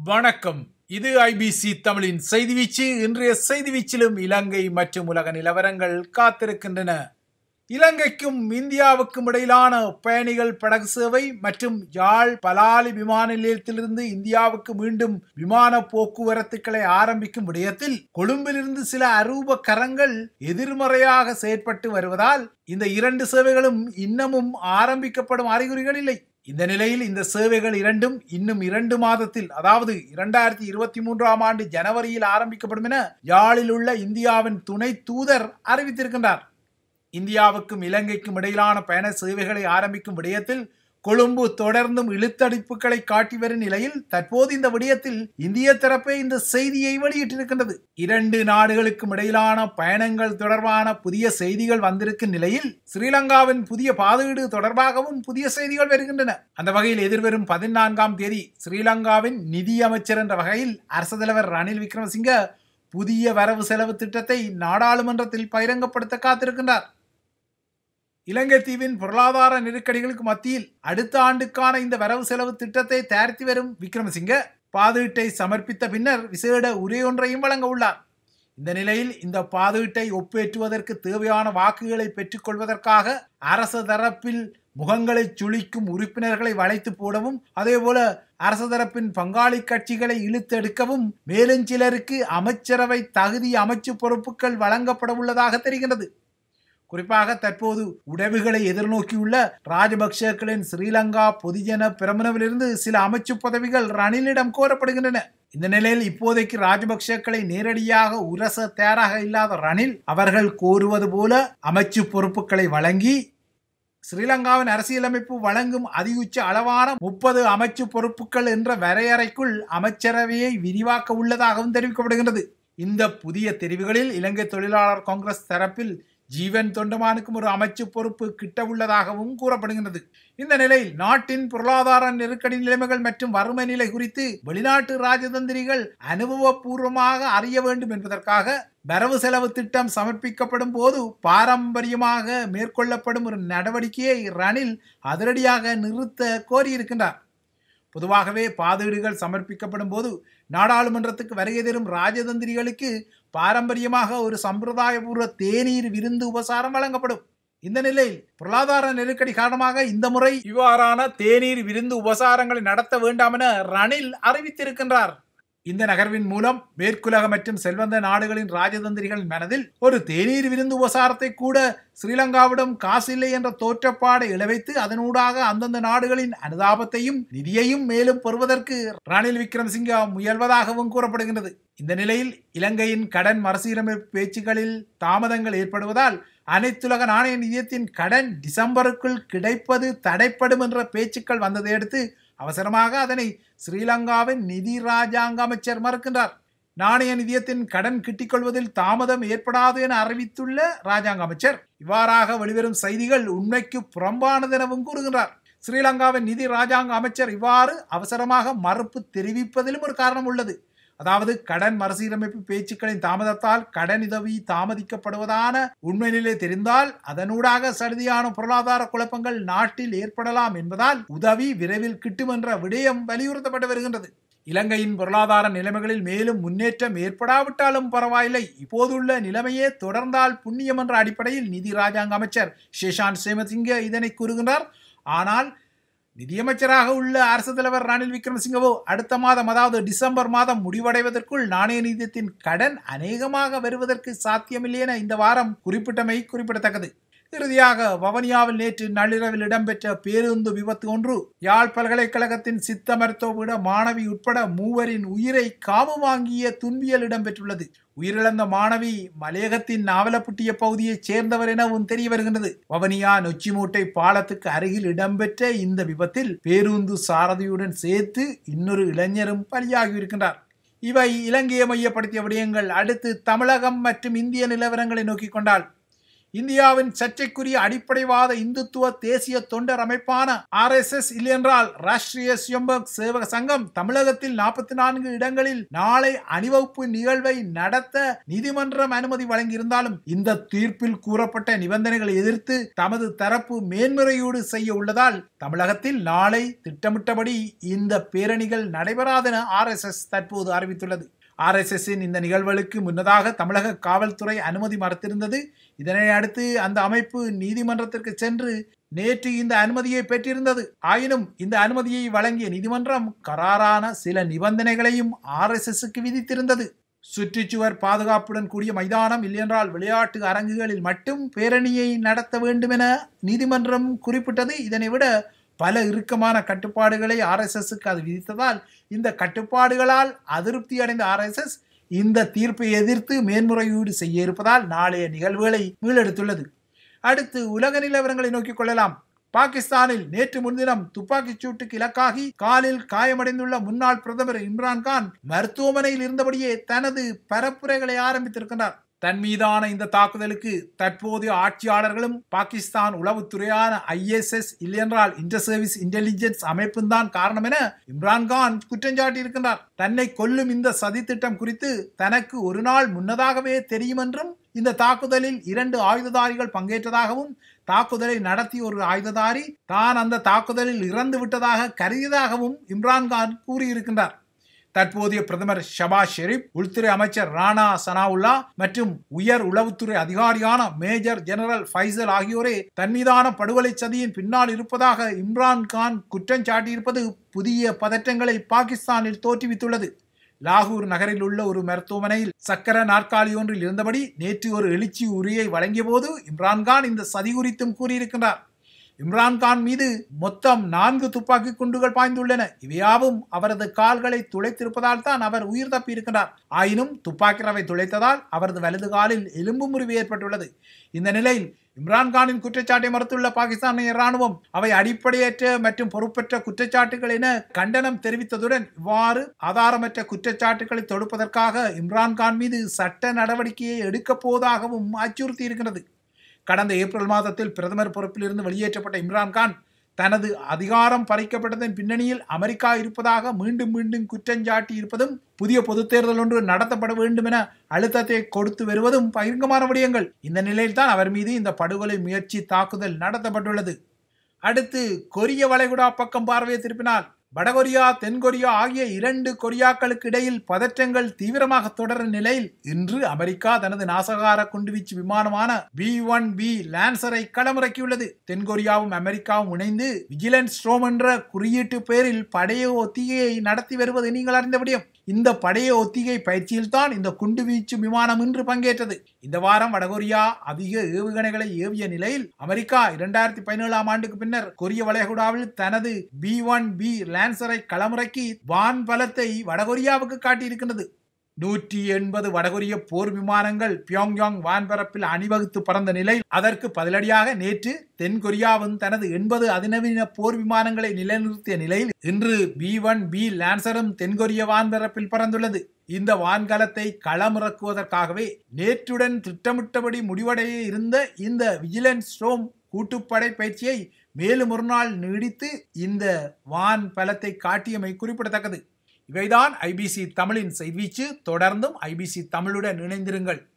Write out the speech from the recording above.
வணக்கம் இது ஐபிசி தமிழின் செய்தி வீச்சு இன்றைய செய்தி வீச்சிலும் இலங்கை மற்றும் உலக நிலவரங்கள் காத்திருக்கின்றன இலங்கைக்கும் இந்தியாவுக்கும் இடையிலான பயணிகள் படகு சேவை மற்றும் யாழ் பலாலி விமான நிலையத்திலிருந்து இந்தியாவுக்கு மீண்டும் விமான போக்குவரத்துக்களை ஆரம்பிக்கும் விடயத்தில் கொழும்பிலிருந்து சில அரூப கரங்கள் எதிர்மறையாக செயற்பட்டு வருவதால் இந்த இரண்டு சேவைகளும் இன்னமும் ஆரம்பிக்கப்படும் அறிகுறிகள் இல்லை இந்த நிலையில் இந்த சேவைகள் இரண்டும் இன்னும் இரண்டு மாதத்தில் அதாவது இரண்டாயிரத்தி இருபத்தி மூன்றாம் ஆண்டு ஜனவரியில் ஆரம்பிக்கப்படும் என யாழில் உள்ள இந்தியாவின் துணை தூதர் அறிவித்திருக்கின்றார் இந்தியாவுக்கும் இலங்கைக்கும் இடையிலான பயண சேவைகளை ஆரம்பிக்கும் விடயத்தில் கொழும்பு தொடர்ந்தும் இழுத்தடிப்புகளை காட்டி வரும் நிலையில் தற்போது இந்த விடயத்தில் இந்திய தரப்பே இந்த செய்தியை வெளியிட்டிருக்கின்றது இரண்டு நாடுகளுக்கும் இடையிலான பயணங்கள் தொடர்பான புதிய செய்திகள் வந்திருக்கும் நிலையில் ஸ்ரீலங்காவின் புதிய பாதுகீடு தொடர்பாகவும் புதிய செய்திகள் வருகின்றன அந்த வகையில் எதிர்வரும் பதினான்காம் தேதி ஸ்ரீலங்காவின் நிதி அமைச்சர் என்ற வகையில் அரசு தலைவர் ரணில் விக்ரமசிங்க புதிய வரவு செலவு திட்டத்தை நாடாளுமன்றத்தில் பகிரங்கப்படுத்த காத்திருக்கின்றார் இலங்கை தீவின் பொருளாதார நெருக்கடிகளுக்கு மத்தியில் அடுத்த ஆண்டுக்கான இந்த வரவு செலவு திட்டத்தை தயாரித்து வரும் விக்ரமசிங்க பாதுகீட்டை சமர்ப்பித்த பின்னர் விசேட உரையொன்றையும் வழங்க உள்ளார் இந்த நிலையில் இந்த பாதுகீட்டை ஒப்பேற்றுவதற்கு தேவையான வாக்குகளை பெற்றுக்கொள்வதற்காக அரசு தரப்பில் முகங்களை சுழிக்கும் உறுப்பினர்களை வளைத்து போடவும் அதேபோல அரசு தரப்பின் பங்காளி கட்சிகளை இழுத்தெடுக்கவும் மேலும் சிலருக்கு அமைச்சரவை தகுதி அமைச்சு பொறுப்புகள் வழங்கப்பட உள்ளதாக தெரிகிறது குறிப்பாக தற்போது உடவுகளை எதிர்நோக்கியுள்ள ராஜபக்சேக்களின் ஸ்ரீலங்கா பொதுஜன பிரமணவிலிருந்து சில அமைச்சு பதவிகள் ரணிலிடம் கோரப்படுகின்றன இந்த நிலையில் இப்போதைக்கு ராஜபக்சேக்களை நேரடியாக உரச தயாராக இல்லாத ரணில் அவர்கள் கோருவது போல அமைச்சு பொறுப்புகளை வழங்கி ஸ்ரீலங்காவின் அரசியலமைப்பு வழங்கும் அதிகுச்ச அளவான முப்பது அமைச்சு பொறுப்புகள் என்ற வரையறைக்குள் அமைச்சரவையை விரிவாக்க உள்ளதாகவும் தெரிவிக்கப்படுகின்றது இந்த புதிய தெரிவுகளில் இலங்கை தொழிலாளர் காங்கிரஸ் தரப்பில் ஜீவன் தொண்டமானுக்கும் ஒரு அமைச்சு பொறுப்பு கிட்ட உள்ளதாகவும் கூறப்படுகின்றது இந்த நிலையில் நாட்டின் பொருளாதார நெருக்கடி நிலைமைகள் மற்றும் வறுமை நிலை குறித்து வெளிநாட்டு ராஜதந்திரிகள் அனுபவபூர்வமாக அறிய வேண்டும் என்பதற்காக வரவு செலவு திட்டம் சமர்ப்பிக்கப்படும் போது பாரம்பரியமாக மேற்கொள்ளப்படும் ஒரு நடவடிக்கையை ரணில் அதிரடியாக நிறுத்த கோரியிருக்கின்றார் பொதுவாகவே பாதுகீடுகள் சமர்ப்பிக்கப்படும் போது நாடாளுமன்றத்துக்கு வருகை தரும் ராஜதந்திரிகளுக்கு பாரம்பரியமாக ஒரு சம்பிரதாயபூர்வ தேநீர் விருந்து உபசாரம் வழங்கப்படும் இந்த நிலையில் பொருளாதார நெருக்கடி காரணமாக இந்த முறை இவ்வாறான தேநீர் விருந்து உபசாரங்களை நடத்த வேண்டாம் என ரணில் அறிவித்திருக்கின்றார் இந்த நகர்வின் மூலம் மேற்குலக மற்றும் செல்வந்த நாடுகளின் ராஜதந்திரிகளின் மனதில் ஒரு தேநீர் விருந்து உபசாரத்தை கூட ஸ்ரீலங்காவிடம் காசில்லை என்ற தோற்றப்பாடை இழவைத்து அதனூடாக அந்தந்த நாடுகளின் அனுதாபத்தையும் நிதியையும் மேலும் பெறுவதற்கு ரணில் விக்ரமசிங்க முயல்வதாகவும் கூறப்படுகின்றது இந்த நிலையில் இலங்கையின் கடன் மறுசீரமைப்பு பேச்சுகளில் தாமதங்கள் ஏற்படுவதால் அனைத்துலக நாணய நிதியத்தின் கடன் டிசம்பருக்குள் கிடைப்பது தடைப்படும் என்ற பேச்சுக்கள் வந்ததை அடுத்து அவசரமாக அதனை ஸ்ரீலங்காவின் நிதி ராஜாங்க அமைச்சர் மறுக்கின்றார் நாணய நிதியத்தின் கடன் கிட்டிக்கொள்வதில் தாமதம் ஏற்படாது என அறிவித்துள்ள ராஜாங்க அமைச்சர் இவ்வாறாக வெளிவரும் செய்திகள் உண்மைக்கு புறம்பானது எனவும் கூறுகின்றார் ஸ்ரீலங்காவின் நிதி ராஜாங்க அமைச்சர் இவ்வாறு அவசரமாக மறுப்பு தெரிவிப்பதிலும் ஒரு காரணம் உள்ளது அதாவது கடன் மறுசீரமைப்பு பேச்சுக்களின் தாமதத்தால் கடன் உதவி தாமதிக்கப்படுவதான உண்மை நிலை தெரிந்தால் அதனூடாக சடுதியான பொருளாதார குழப்பங்கள் நாட்டில் ஏற்படலாம் என்பதால் உதவி விரைவில் கிட்டும் என்ற விடயம் வலியுறுத்தப்பட்டு வருகின்றது இலங்கையின் பொருளாதார நிலைமைகளில் மேலும் முன்னேற்றம் ஏற்படாவிட்டாலும் பரவாயில்லை இப்போதுள்ள நிலைமையே தொடர்ந்தால் புண்ணியம் என்ற அடிப்படையில் நிதி ராஜாங்க அமைச்சர் ஷேஷாந்த் சேமசிங்க இதனை கூறுகின்றார் ஆனால் நிதியமைச்சராக உள்ள அரசு தலைவர் ரணில் விக்ரமசிங்கவோ அடுத்த மாதம் அதாவது டிசம்பர் மாதம் முடிவடைவதற்குள் நாணய நிதியத்தின் கடன் அநேகமாக வருவதற்கு சாத்தியமில்லை என இந்த வாரம் குறிப்பிட்டமை குறிப்பிடத்தக்கது இறுதியாக வவனியாவில் நேற்று நள்ளிரவில் இடம்பெற்ற பேருந்து விபத்து ஒன்று யாழ் பல்கலைக்கழகத்தின் சித்த மருத்துவ மாணவி உட்பட மூவரின் உயிரை காவு வாங்கிய துன்பியல் இடம்பெற்றுள்ளது உயிரிழந்த மாணவி மலையகத்தின் நாவலப்புட்டிய பகுதியைச் சேர்ந்தவர் எனவும் தெரிய வருகின்றது வவனியா நொச்சிமூட்டை பாலத்துக்கு அருகில் இடம்பெற்ற இந்த விபத்தில் பேருந்து சாரதியுடன் சேர்த்து இன்னொரு இளைஞரும் பலியாகியிருக்கின்றார் இவை இலங்கையை மையப்படுத்திய விடயங்கள் அடுத்து தமிழகம் மற்றும் இந்திய நிலவரங்களை நோக்கிக் கொண்டால் இந்தியாவின் சர்ச்சைக்குரிய அடிப்படைவாத இந்துத்துவ தேசிய தொண்டர் அமைப்பான ஆர் எஸ் எஸ் இல்லையென்றால் ராஷ்டிரிய சுயம்பக் சேவக சங்கம் தமிழகத்தில் நாற்பத்தி நான்கு இடங்களில் நாளை அணிவகுப்பு நிகழ்வை நடத்த நீதிமன்றம் அனுமதி வழங்கியிருந்தாலும் இந்த தீர்ப்பில் கூறப்பட்ட நிபந்தனைகளை எதிர்த்து தமது தரப்பு மேன்முறையீடு செய்ய உள்ளதால் தமிழகத்தில் நாளை திட்டமிட்டபடி இந்த பேரணிகள் நடைபெறாதென ஆர் எஸ் எஸ் தற்போது அறிவித்துள்ளது ஆர்எஸ்எஸ்ஸின் இந்த நிகழ்வுகளுக்கு முன்னதாக தமிழக காவல்துறை அனுமதி மறுத்திருந்தது இதனை அடுத்து அந்த அமைப்பு நீதிமன்றத்திற்கு சென்று நேற்று இந்த அனுமதியை பெற்றிருந்தது ஆயினும் இந்த அனுமதியை வழங்கிய நீதிமன்றம் கராரான சில நிபந்தனைகளையும் ஆர்எஸ்எஸ்க்கு விதித்திருந்தது சுற்றுச்சுவர் பாதுகாப்புடன் கூடிய மைதானம் இல்லையென்றால் விளையாட்டு அரங்குகளில் மட்டும் பேரணியை நடத்த வேண்டும் என நீதிமன்றம் குறிப்பிட்டது இதனை விட பல இறுக்கமான கட்டுப்பாடுகளை ஆர்எஸ்எஸ்க்கு அது விதித்ததால் இந்த கட்டுப்பாடுகளால் அதிருப்தி அடைந்த ஆர்எஸ்எஸ் இந்த தீர்ப்பை எதிர்த்து மேன்முறையீடு செய்ய இருப்பதால் நாளைய நிகழ்வுகளை மீளெடுத்துள்ளது அடுத்து உலக நிலவரங்களை நோக்கிக் கொள்ளலாம் பாகிஸ்தானில் நேற்று முன்தினம் துப்பாக்கிச் சூட்டுக்கு இலக்காகி காலில் காயமடைந்துள்ள முன்னாள் பிரதமர் இம்ரான்கான் மருத்துவமனையில் இருந்தபடியே தனது பரப்புரைகளை ஆரம்பித்திருக்கிறார் தன் மீதான இந்த தாக்குதலுக்கு தற்போதைய ஆட்சியாளர்களும் பாகிஸ்தான் உளவுத்துறையான ஐஎஸ்எஸ் இல்லையென்றால் இன்டர் சர்வீஸ் இன்டெலிஜென்ஸ் அமைப்பும் தான் காரணம் என இம்ரான்கான் குற்றஞ்சாட்டி இருக்கின்றார் தன்னை கொல்லும் இந்த சதி திட்டம் குறித்து தனக்கு ஒரு நாள் முன்னதாகவே தெரியும் என்றும் இந்த தாக்குதலில் இரண்டு ஆயுததாரிகள் பங்கேற்றதாகவும் தாக்குதலை நடத்திய ஒரு ஆயுததாரி தான் அந்த தாக்குதலில் இறந்து விட்டதாக கருதியதாகவும் இம்ரான்கான் கூறியிருக்கின்றார் தற்போதைய பிரதமர் ஷபாஸ் ஷெரீப் உள்துறை அமைச்சர் ராணா சனாவுல்லா மற்றும் உயர் உளவுத்துறை அதிகாரியான மேஜர் ஜெனரல் ஃபைசல் ஆகியோரே தன்மீதான படுகொலை சதியின் பின்னால் இருப்பதாக இம்ரான் கான் குற்றம் சாட்டியிருப்பது புதிய பதற்றங்களை பாகிஸ்தானில் தோற்றுவித்துள்ளது லாகூர் நகரில் உள்ள ஒரு மருத்துவமனையில் சக்கர நாற்காலி ஒன்றில் இருந்தபடி நேற்று ஒரு எழுச்சி உரையை வழங்கிய போது இம்ரான்கான் இந்த சதி குறித்தும் கூறியிருக்கின்றார் இம்ரான்கான் மீது மொத்தம் நான்கு துப்பாக்கி குண்டுகள் பாய்ந்துள்ளன இவையாவும் அவரது கால்களை துளைத்திருப்பதால் தான் அவர் உயிர் தப்பியிருக்கிறார் ஆயினும் துப்பாக்கி ரவை துளைத்ததால் அவரது வலது காலில் எலும்பு முறிவு ஏற்பட்டுள்ளது இந்த நிலையில் இம்ரான்கானின் குற்றச்சாட்டை மறுத்துள்ள பாகிஸ்தானிய ராணுவம் அவை அடிப்படையற்ற மற்றும் பொறுப்பற்ற குற்றச்சாட்டுகள் என கண்டனம் தெரிவித்ததுடன் இவ்வாறு ஆதாரமற்ற குற்றச்சாட்டுகளை தொடுப்பதற்காக இம்ரான்கான் மீது சட்ட நடவடிக்கையை எடுக்கப் போவதாகவும் அச்சுறுத்தி இருக்கிறது கடந்த ஏப்ரல் மாதத்தில் பிரதமர் பொறுப்பிலிருந்து வெளியேற்றப்பட்ட இம்ரான்கான் தனது அதிகாரம் பறிக்கப்பட்டதன் பின்னணியில் அமெரிக்கா இருப்பதாக மீண்டும் மீண்டும் குற்றஞ்சாட்டி இருப்பதும் புதிய பொதுத் தேர்தல் ஒன்று நடத்தப்பட வேண்டும் என அழுத்தத்தை கொடுத்து வருவதும் பகிரங்கமான விடயங்கள் இந்த நிலையில்தான் அவர் மீது இந்த படுகொலை முயற்சி தாக்குதல் நடத்தப்பட்டுள்ளது அடுத்து கொரிய வளைகுடா பக்கம் பார்வையை திருப்பினால் வடகொரியா தென்கொரியா ஆகிய இரண்டு கொரியாக்களுக்கு இடையில் பதற்றங்கள் தீவிரமாக தொடரும் நிலையில் இன்று அமெரிக்கா தனது நாசகார குண்டுவீச்சு விமானமான பி ஒன் பி லான்சரை களமிறக்கியுள்ளது தென்கொரியாவும் அமெரிக்காவும் இணைந்து விஜிலன்ஸ் ஸ்ட்ரோம் என்ற குறியீட்டு பெயரில் படைய ஒத்திகையை நடத்தி வருவது நீங்கள் அறிந்த விடயம் இந்த படைய ஒத்திகை பயிற்சியில் தான் இந்த குண்டுவீச்சு விமானம் இன்று பங்கேற்றது இந்த வாரம் வடகொரியா அதிக ஏவுகணைகளை ஏவிய நிலையில் அமெரிக்கா இரண்டாயிரத்தி பதினேழாம் ஆண்டுக்கு பின்னர் கொரிய வளைகுடாவில் தனது பி ஒன் பி லான்சரை களமிறக்கி வான் பலத்தை வடகொரியாவுக்கு காட்டியிருக்கின்றது நூற்றி எண்பது வடகொரிய போர் விமானங்கள் பியோங்யாங் வான்பரப்பில் அணிவகுத்து பறந்த நிலையில் அதற்கு பதிலடியாக நேற்று தென்கொரியாவும் தனது எண்பது அதிநவீன போர் விமானங்களை நிலைநிறுத்திய நிலையில் இன்று பி ஒன் பி லான்சரும் தென்கொரிய வான்பரப்பில் பறந்துள்ளது இந்த வான்கலத்தை களமிறக்குவதற்காகவே நேற்றுடன் திட்டமிட்டபடி முடிவடைய இருந்த இந்த விஜிலன்ஸ் ஸ்டோம் கூட்டுப்படை பயிற்சியை மேலும் ஒரு நாள் நீடித்து இந்த வான் பலத்தை காட்டியமை குறிப்பிடத்தக்கது இவைதான் ஐபிசி தமிழின் செய்திவீச்சு தொடர்ந்தும் ஐபிசி தமிழுடன் இணைந்திருங்கள்